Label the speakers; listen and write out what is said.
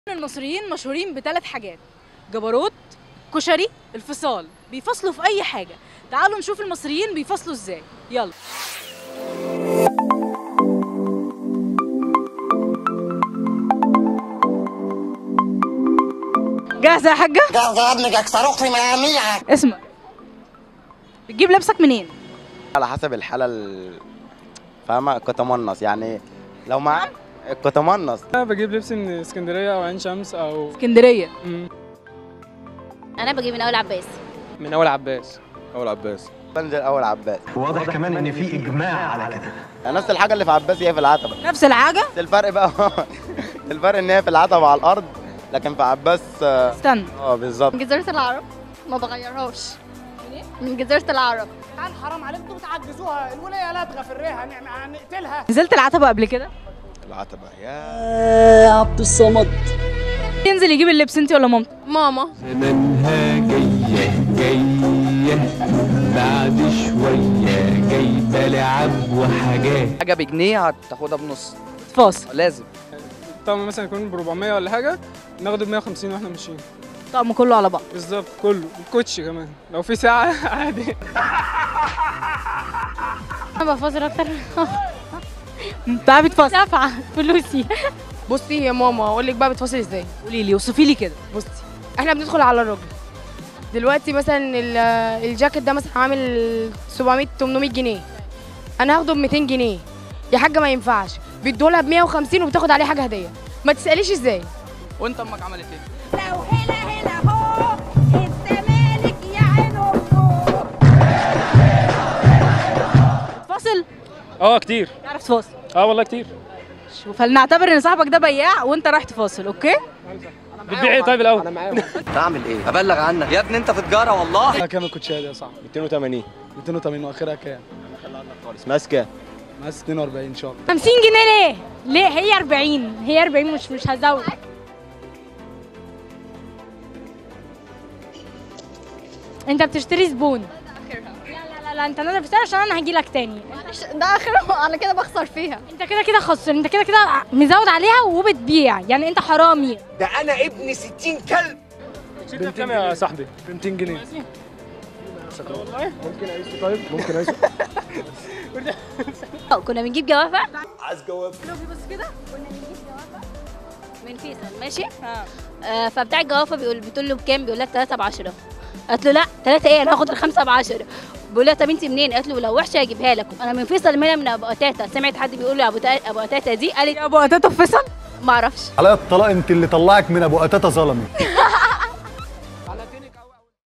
Speaker 1: المصريين مشهورين بثلاث حاجات جبروت كشري الفصال بيفصلوا في اي حاجه تعالوا نشوف المصريين بيفصلوا ازاي يلا جاهزه يا حاجه
Speaker 2: جاهزة يا ابني جاك في مياميها
Speaker 1: اسمع بتجيب لبسك منين
Speaker 3: على حسب الحالة ال... فاهمة الكتمنص يعني لو معاك الكتمنص
Speaker 4: انا بجيب لبس من اسكندريه او عين شمس او
Speaker 1: اسكندريه
Speaker 4: مم.
Speaker 5: انا بجيب من اول عباس
Speaker 4: من اول عباس
Speaker 3: أول عباس بنزل أول عباس
Speaker 6: واضح كمان ان في اجماع على كده
Speaker 3: يعني نفس الحاجة اللي في عباس هي في العتبة
Speaker 1: نفس الحاجه
Speaker 3: بس الفرق بقى الفرق إن هي في العتبة على الأرض لكن في عباس اه
Speaker 1: استنى
Speaker 3: آه، بالظبط
Speaker 5: من جزيره العرب ما بغيرهاش من جزيره العرب
Speaker 7: تعال حرام عليكم بتعجزوها الولايه لدغه في الريحه هنقتلها
Speaker 1: نزلت العتبه قبل كده
Speaker 3: العتبة يا
Speaker 1: ينزل يجيب اللبس انت ولا مامتك
Speaker 5: ماما
Speaker 8: زمانها جاية جاية بعد شوية جايبة لعب وحاجات
Speaker 9: حاجه بجنيه هتاخدها بنص
Speaker 1: فاصل
Speaker 9: لازم
Speaker 4: طبعا مثلا يكون ب 400 ولا حاجه ناخده ب 150 واحنا ماشيين
Speaker 1: طقم كله على بعض
Speaker 4: بالظبط كله الكوتش كمان لو في ساعه عادي
Speaker 5: انا بفضل اكتر
Speaker 1: بتعرفي تفصل
Speaker 5: دافعه فلوسي
Speaker 10: بصي يا ماما اقول لك بقى بتفاصل ازاي
Speaker 1: قولي لي وصفي لي كده
Speaker 10: بصي احنا بندخل على الراجل دلوقتي مثلا ال- الجاكيت ده مثلا عامل 700 800 جنيه انا هاخده ب 200 جنيه يا حاجه ما ينفعش بيدولها ب 150 وبتاخد عليه حاجه هديه ما تساليش ازاي
Speaker 9: وانت امك عملت ايه
Speaker 11: لو هنا هنا هو الزمالك يا عين امه
Speaker 1: فاصل
Speaker 4: اه كتير
Speaker 1: تعرف تفاصل
Speaker 4: اه والله كتير
Speaker 1: شوف فلنعتبر ان صاحبك ده بياع وانت رايح تفاصل اوكي
Speaker 4: بتبيع ايه طيب الاول
Speaker 9: تعمل ايه ابلغ عنك يا ابني انت في تجاره والله
Speaker 4: كام الكوتشات يا صاحبي
Speaker 3: 280
Speaker 4: 280 واخرها كام
Speaker 3: خالص ماسكة
Speaker 4: ماس 42 ان شاء الله
Speaker 5: 50 جنيه ليه ليه هي 40 هي 40 مش مش هزود انت بتشتري زبون لا لا لا, لا انت نازل في عشان انا هجي لك تاني
Speaker 11: ده اخره انا كده بخسر فيها
Speaker 5: انت كده كده خسر انت كده كده مزود عليها وبتبيع يعني انت حرامي
Speaker 8: ده انا ابن 60 كلب
Speaker 4: شفت كام يا صاحبي ب 200 جنيه والله ممكن اقيسه طيب ممكن اقيسه
Speaker 5: كنا بنجيب جوافه
Speaker 8: عايز جواب
Speaker 5: من فيصل ماشي آه فبتاع الجوافه بيقول بتقول له بكام بيقول لك 3 ب 10 قالت له لا 3 ايه انا هاخد الخمسه ب 10 بيقول لها طب انت منين قالت له لو وحشه هجيبها لك انا من فيصل من من ابو قتاته سمعت حد بيقول له ابو تا- ابو قتاته دي قالت
Speaker 1: يا ابو قتاته في فيصل
Speaker 5: ما اعرفش
Speaker 6: على الطلاق انت اللي طلعك من ابو قتاته ظلمي